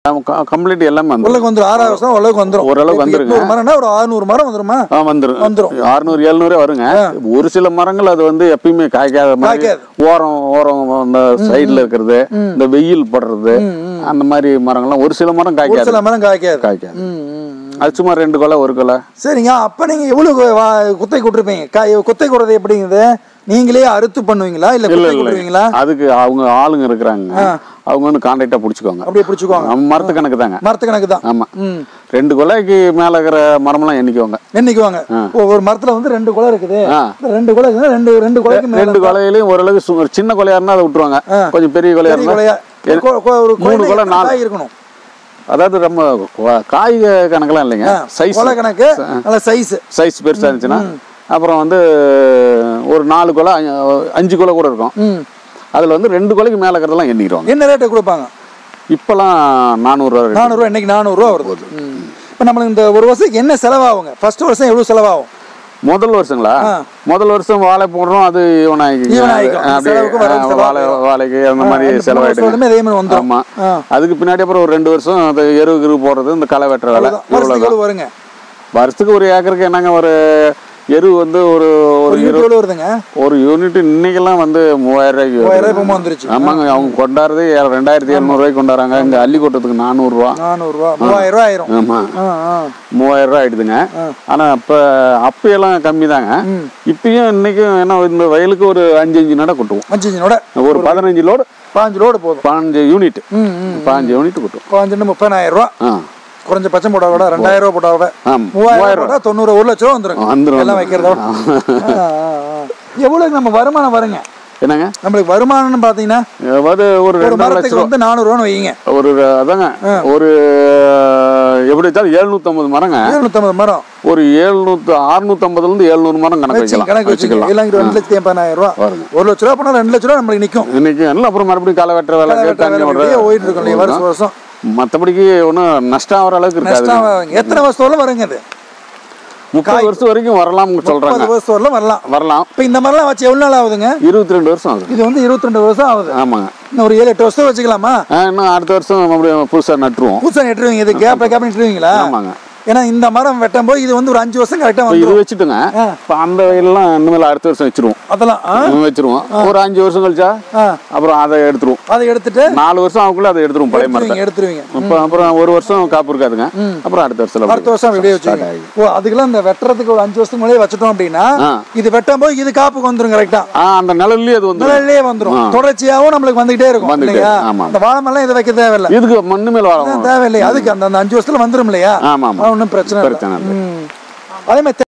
Complete எல்லாமே வந்துரும் உள்ளக்கு வந்துரும் ஆறாவது வருஷம் உள்ளக்கு வந்துரும் ஓரளவுக்கு இப்ப வந்துருங்க. எட்நூறு மரம்னா ஒரு ஆறுநூறு மரம் வந்துருமா ஆ, வந்துரும் வந்துரும். அறுநூறு எழுநூறு வருங்க ஒரு சில மரங்கள் அது வந்து எப்பயுமே காய்க்காத மாதிரி காய்க்காது. ஓரம் ஓரம் அந்த சைடுல இருக்கிறது இந்த வெயில் படுறது அந்த மாதிரி மரங்கள்லாம் ஒரு சில மரம் ஒரு காய்க்காது சில மரம் காய்க்காது காய்க்காது ம், ம், ம். அது சும்மா ரெண்டு கொலை ஒரு கொலை சரிங்க அப்ப நீங்க எவ்வளவு வா- குத்தை கொடுத்துருப்பீங்க காய் குத்தை கொடுறது எப்படிங்குது நீங்களே அறுத்து பண்ணுவீங்களா இல்ல இல்ல குத்தை இல்ல கொடுப்பீங்களா அதுக்கு அவங்க ஆளுங்க இருக்கிறாங்க அவங்க வந்து கான்டாக்டா புடிச்சுக்கோங்க அப்படியே பிடிச்சுக்குவாங்க நம்ம மரத்து கணக்கு தாங்க மரத்து கணக்கு தான் ஆமா ம் ரெண்டு கொலைக்கு மேல இருக்கிற மரமெல்லாம் எண்ணிக்குவாங்க எண்ணிக்குவாங்க ஒவ்வொரு மரத்துல வந்து ரெண்டு குலை இருக்குது ஆ. இந்த ரெண்டு குலை இருக்குன்னா ரெண்டு ரெண்டு குலைக்கு மேல ரெண்டு கொலையிலையும் ஓரளவுக்கு சு- ஒரு சின்ன கொலையா இருந்தா அதை விட்டுருவாங்க கொஞ்சம் பெரிய கொலையா பெரிய இருந்தா குலையா ஒரு கொ- கொ- ஒரு மூணு குலையில குலை, எத்தனை நாலு. காய் இருக்கணும் அதாவது நம்ம கொ- காய் கணக்கெல்லாம் இல்லைங்க சைஸ் கொலை கணக்கு நல்ல சைஸ் சைஸ் பெருசா இருந்துச்சுன்னா அப்புறம் வந்து ஒரு நாலு கொலை அஞ்சு- அஞ்சு கொலை கூட இருக்கும் ம் அதுல வந்து ரெண்டு கொலைக்கு மேல இருக்கிறதெல்லாம் எண்ணிடுவாங்க என்ன ரேட்டு கொடுப்பாங்க இப்பெல்லாம் நானூறுரூவா rate. நானூறுரூவா இன்னைக்கு நானூறுரூவா வருது ம். இப்ப நம்மளுக்கு இந்த ஒரு வருஷத்துக்கு என்ன செலவாகுங்க ஃபர்ஸ்ட் வருஷம் எவ்வளவு செலவாகும் முதல் வருஷங்களா முதல் வருஷம் வாழை போடுறோம் அது இவனாய்க்கு ஈவனாயிக்கும். செலவுக்கு வரவு செலவு. வாழை வாழைக்கு அந்த மாதிரி ரெண்டு, மூணு செலவாயிடுங்க வருஷத்துலயுமே அதே மாதிரி வந்துரும். ஆமா ஆ. அதுக்கு பின்னாடி அப்புறம் ஒரு ரெண்டு வருஷம் அது எருவு கிருவு போடுறது இந்த களை வெட்டுற வேலை வருஷத்துக்கு இவ்வளவுதான் எவ்வளவு வருங்க வருஷத்துக்கு ஒரு ஏக்கருக்கு என்னங்க ஒரு எரு வந்து ஒரு ஒரு ஒரு யூனிட் எவ்வளவு வருதுங்க ஒரு யூனிட் இன்னைக்கெல்லாம் வந்து மூவாயிரம் ரூபாய்க்கு மூவாயிரம் வருது. ரூபாய் இப்ப வந்துருச்சு ஆமாங்க அவங்க கொண்டாடுறது ஏ- ரெண்டாயிரத்தி எழுநூறு ரூபாய்க்கு கொண்டாடுறாங்க இங்க அள்ளிக்கோட்டத்துக்கு நானூறுரூவா நானூறுரூவா மூவாயிரம் ரூபாய் ஆயிரும் ஆமா ஆ ஆ மூவாயிரம் ரூபாய் ஆயிடுதுங்க ஆனா அப்ப அப்பயெல்லாம் கம்மி தாங்க இப்பயும் இன்னைக்கும் என்ன இந்த வயலுக்கு ஒரு அஞ்சு அஞ்சு நட கொட்டுவோம் அஞ்சு அஞ்சோட ஒரு பதினஞ்சு லோடு பாஞ்சு லோடு போதும் பதினஞ்சு யூனிட் ம் ம் பதினஞ்சு யூனிட் கொட்டுவோம் பாஞ்சுன்னு முப்பதாயிரம் ரூபா ஆ குறைஞ்ச பச்சை போட்டா விட ரெண்டாயிரம் ரூபா போட்டா விட ஆமா மூவாயிரம் போட்டா தொண்ணூறு ஒரு லட்சம் ரூபா வந்துரும் வந்துரும், எல்லாம் வைக்கிறத விட. ஆ, ஆ, ஆ. எவ்வளவு நம்ம வருமானம் வருங்க என்னங்க நம்மளுக்கு வருமானம்னு பாத்தீங்கன்னா வந்து ஒரு ஒரு ரெண்டு லட்சம் மரத்துக்கு வந்து நானூறு ரூபான்னு வைங்க ஒரு அதாங்க ஒரு எப்படி வச்சாலும் எழுநூத்தம்பது மரங்க எழுநூத்தம்பது மரம் ஒரு எழுநூத்து அறுநூத்தம்பதுல இருந்து எழுநூறு மரம் கணக்கு வச்சு வைக்கலாம் கணக்கு வச்சுக்கலாம் எல்லாம் ரெண்டு லட்சத்தி எண்பதாயிரம் ரூபா பாருங்க. ஒரு லட்ச ரூபா போனா ரெண்டு லட்ச ரூபா நம்மளுக்கு நிக்கும் இன்னைக்கு எல்லாம் அப்புறம் மறுபடியும் களை வெட்டுற வேலை வெட்டுற தண்ணி வேலை விடுற இப்படியே ஓடிட்டு இருக்கோம் இல்லையா, வருஷம் வருஷம். மற்றபடிக்கு ஒன்றும் நஷ்டம் ஆகிற அளவுக்கு இருக்காது நஷ்டம் ஆகுங்க. எத்தனை வருஷத்துல வருங்க இது முப்பது வருஷம் வரைக்கும் வரலாம்னு சொல்றாங்க முப்பது வருஷம் வரலாம் வரலாம் வரலாம் இப்ப இந்த மாதிரிலாம் வச்சு எவ்வளவு நாள் ஆகுதுங்க இருபத்தி ரெண்டு வருஷம் ஆகுது இது வந்து இருபத்தி ரெண்டு வருஷம் ஆகுது ஆமாங்க இன்னும் ஒரு ஏழு எட்டு வருஷம் வச்சுக்கலாமா ஆ, இன்னும் அடுத்த வருஷம் மறுபடியும் புதுசா நட்டுருவோம் புதுசா நெட்டுருவீங்க இது கேப் கேப் நெட்டுருவீங்களா ஆமாங்க ஏன்னா இந்த மரம் வெட்டும் போது இது வந்து ஒரு அஞ்சு வருஷம் கரெக்டா இப்போ இது வந்துரும் வச்சுட்டுங்க இப்போ அந்த வயல்லாம் இனிமேல் அடுத்த வருஷம் வச்சிருவோம் அதெல்லாம் ஆ? இன்னும் வச்சிருவோம் ஒரு அஞ்சு வருஷம் கழிச்சா ஆ. அப்புறம் அதை எடுத்துருவோம் அதை எடுத்துட்டு நாலு வருஷம் ஆகுள்ள அதை எடுத்துருவோம் பழைய மரத்தை எடுத்துருவீங்க எடுத்துருவீங்க இப்போ அப்புறம் ஒரு வருஷம் காப்பு இருக்காதுங்க அப்புறம் அடுத்த வருஷம் அடுத்த வருஷம் அப்படியே வச்சுக்கோங்க ஓ அதுக்கெல்லாம் இந்த வெட்டுறதுக்கு ஒரு அஞ்சு வருஷத்துக்கு முன்னாடியே வச்சுட்டோம் அப்படின்னா ஆ. இது வெட்டும் போது இது காப்புக்கு வந்துரும் கரெக்டா ஆ அந்த நிழல்லயே அது வந்து நிழல்லே வந்துரும் தொடர்ச்சியாவும் நம்மளுக்கு வந்துகிட்டே இருக்கும் வந்துகிட்டே இல்லையா இருக்கும், ஆமா. இந்த வாழை மரம் இதை வைக்க தேவையில்லை இதுக்கு மண்ணு மேல வளரும் தேவையில்லை அதுக்கு அந்த அந்த அஞ்சு வருஷத்துல வந்துரும் இல்லையா ஆமா ஆமா ஒன்றும் பிரச்சனை இல்லை பிரச்சனை இல்லை ம். அதே மாதிரி